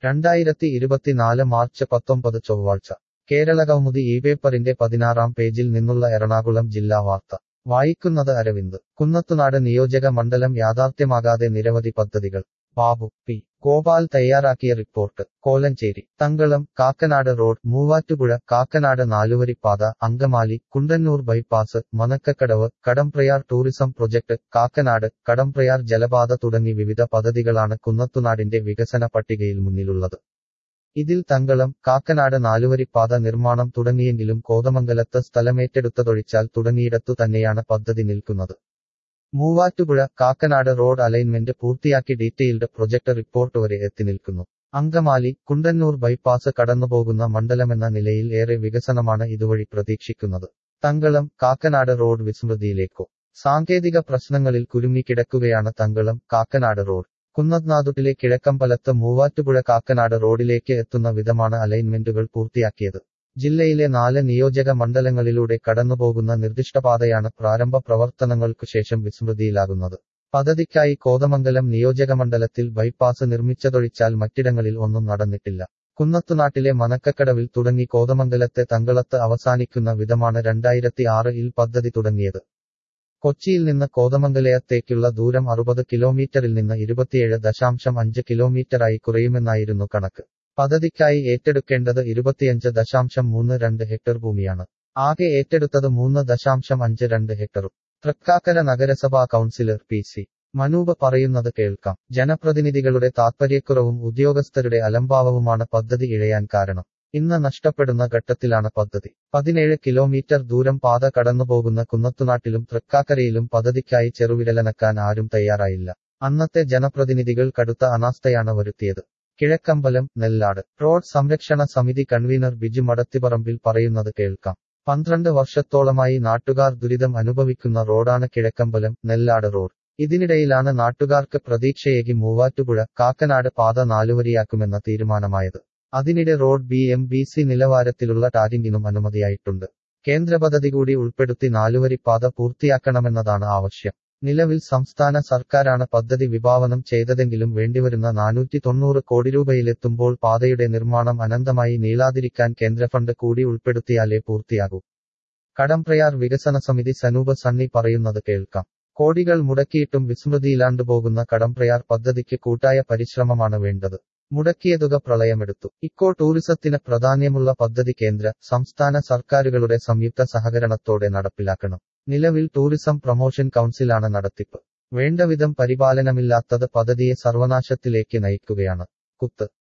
രണ്ടായിരത്തി ഇരുപത്തിനാല് മാർച്ച് പത്തൊമ്പത് ചൊവ്വാഴ്ച കേരളകൗമുദി ഈ പേപ്പറിന്റെ പതിനാറാം പേജിൽ നിന്നുള്ള എറണാകുളം ജില്ലാ വാർത്ത വായിക്കുന്നത് അരവിന്ദ് കുന്നത്തുനാട് നിയോജക മണ്ഡലം യാഥാർത്ഥ്യമാകാതെ നിരവധി പദ്ധതികൾ ബാബു പി ഗോപാൽ തയ്യാറാക്കിയ റിപ്പോർട്ട് കോലഞ്ചേരി തങ്കളം കാക്കനാട് റോഡ് മൂവാറ്റുപുഴ കാക്കനാട് നാലുവരിപ്പാത Angamaly Kundannoor bypass Manakkakadavu Kadamprayar tourism project Kakkanad Kadamprayar ജലപാത തുടങ്ങി വിവിധ പദ്ധതികളാണ് കുന്നത്തുനാടിന്റെ വികസന പട്ടികയിൽ മുന്നിലുള്ളത് ഇതിൽ തങ്കളം കാക്കനാട് നാലുവരിപ്പാത നിർമ്മാണം തുടങ്ങിയെങ്കിലും കോതമംഗലത്ത് സ്ഥലമേറ്റെടുത്തതൊഴിച്ചാൽ തുടങ്ങിയിടത്തു തന്നെയാണ് പദ്ധതി നിൽക്കുന്നത് മൂവാറ്റുപുഴ കാക്കനാട് റോഡ് അലൈൻമെന്റ് പൂർത്തിയാക്കി ഡീറ്റെയിൽഡ് പ്രൊജക്ട് റിപ്പോർട്ട് വരെ എത്തി നിൽക്കുന്നു അങ്കമാലി കുണ്ടന്നൂർ ബൈപ്പാസ് കടന്നുപോകുന്ന മണ്ഡലമെന്ന നിലയിൽ ഏറെ വികസനമാണ് ഇതുവഴി പ്രതീക്ഷിക്കുന്നത് തങ്കളം കാക്കനാട് റോഡ് വിസ്മൃതിയിലേക്കോ സാങ്കേതിക പ്രശ്നങ്ങളിൽ കുരുങ്ങിക്കിടക്കുകയാണ് തങ്കളം കാക്കനാട് റോഡ് കുന്നത്നാതുട്ടിലെ കിഴക്കമ്പലത്ത് മൂവാറ്റുപുഴ കാക്കനാട് റോഡിലേക്ക് എത്തുന്ന വിധമാണ് അലൈൻമെന്റുകൾ പൂർത്തിയാക്കിയത് ജില്ലയിലെ നാല് നിയോജക മണ്ഡലങ്ങളിലൂടെ കടന്നുപോകുന്ന നിർദ്ദിഷ്ടപാതയാണ് പ്രാരംഭ പ്രവർത്തനങ്ങൾക്കു ശേഷം വിസ്മൃതിയിലാകുന്നത് പദ്ധതിക്കായി കോതമംഗലം നിയോജകമണ്ഡലത്തിൽ ബൈപ്പാസ് നിർമ്മിച്ചതൊഴിച്ചാൽ മറ്റിടങ്ങളിൽ ഒന്നും നടന്നിട്ടില്ല കുന്നത്തുനാട്ടിലെ മനക്കക്കടവിൽ തുടങ്ങി കോതമംഗലത്തെ തങ്കളത്ത് അവസാനിക്കുന്ന വിധമാണ് രണ്ടായിരത്തി ആറിൽ പദ്ധതി തുടങ്ങിയത് കൊച്ചിയിൽ നിന്ന് കോതമംഗലയത്തേക്കുള്ള ദൂരം അറുപത് കിലോമീറ്ററിൽ നിന്ന് ഇരുപത്തിയേഴ് ദശാംശം അഞ്ച് കിലോമീറ്ററായി കുറയുമെന്നായിരുന്നു കണക്ക് പദ്ധതിക്കായി ഏറ്റെടുക്കേണ്ടത് ഇരുപത്തിയഞ്ച് ദശാംശം മൂന്ന് രണ്ട് ഹെക്ടർ ഭൂമിയാണ് ആകെ ഏറ്റെടുത്തത് മൂന്ന് ദശാംശം അഞ്ച് രണ്ട് ഹെക്ടറും തൃക്കാക്കര നഗരസഭാ കൗൺസിലർ പി സി മനൂപ് പറയുന്നത് കേൾക്കാം ജനപ്രതിനിധികളുടെ താത്പര്യക്കുറവും ഉദ്യോഗസ്ഥരുടെ അലംഭാവവുമാണ് പദ്ധതി ഇഴയാൻ കാരണം ഇന്ന് നഷ്ടപ്പെടുന്ന ഘട്ടത്തിലാണ് പദ്ധതി പതിനേഴ് കിലോമീറ്റർ ദൂരം പാത കടന്നുപോകുന്ന കുന്നത്തുനാട്ടിലും തൃക്കാക്കരയിലും പദ്ധതിക്കായി ചെറുവിരലനക്കാൻ ആരും തയ്യാറായില്ല അന്നത്തെ ജനപ്രതിനിധികൾ കടുത്ത അനാസ്ഥയാണ് വരുത്തിയത് കിഴക്കമ്പലം നെല്ലാട് റോഡ് സംരക്ഷണ സമിതി കൺവീനർ ബിജു മടത്തിപ്പറമ്പിൽ പറയുന്നത് കേൾക്കാം പന്ത്രണ്ട് വർഷത്തോളമായി നാട്ടുകാർ ദുരിതം അനുഭവിക്കുന്ന റോഡാണ് കിഴക്കമ്പലം നെല്ലാട് റോഡ് ഇതിനിടയിലാണ് നാട്ടുകാർക്ക് പ്രതീക്ഷയേകി മൂവാറ്റുപുഴ കാക്കനാട് പാത നാലുവരിയാക്കുമെന്ന തീരുമാനമായത് അതിനിടെ road B M B C നിലവാരത്തിലുള്ള ടാരിങ്ങിനും അനുമതിയായിട്ടുണ്ട് കേന്ദ്ര പദ്ധതി കൂടി ഉൾപ്പെടുത്തി നാലുവരിപ്പാത പൂർത്തിയാക്കണമെന്നതാണ് ആവശ്യം നിലവിൽ സംസ്ഥാന സർക്കാരാണ് പദ്ധതി വിഭാവനം ചെയ്തതെങ്കിലും വേണ്ടിവരുന്ന നാനൂറ്റി തൊണ്ണൂറ് കോടി രൂപയിലെത്തുമ്പോൾ പാതയുടെ നിർമ്മാണം അനന്തമായി നീളാതിരിക്കാൻ കേന്ദ്ര ഫണ്ട് കൂടി ഉൾപ്പെടുത്തിയാലേ പൂർത്തിയാകൂ കടംപ്രയാർ വികസന സമിതി സനൂപ് സണ്ണി പറയുന്നത് കേൾക്കാം കോടികൾ മുടക്കിയിട്ടും വിസ്മൃതിയിലാണ്ടുപോകുന്ന കടംപ്രയാർ പദ്ധതിക്ക് കൂട്ടായ പരിശ്രമമാണ് വേണ്ടത് മുടക്കിയ തുക പ്രളയമെടുത്തു ഇക്കോ ടൂറിസത്തിന് പ്രാധാന്യമുള്ള പദ്ധതി കേന്ദ്ര സംസ്ഥാന സർക്കാരുകളുടെ സംയുക്ത സഹകരണത്തോടെ നടപ്പിലാക്കണം നിലവിൽ ടൂറിസം പ്രൊമോഷൻ കൗൺസിലാണ് നടത്തിപ്പ് വേണ്ടവിധം പരിപാലനമില്ലാത്തത് പദ്ധതിയെ സർവനാശത്തിലേക്ക് നയിക്കുകയാണ് കുത്ത്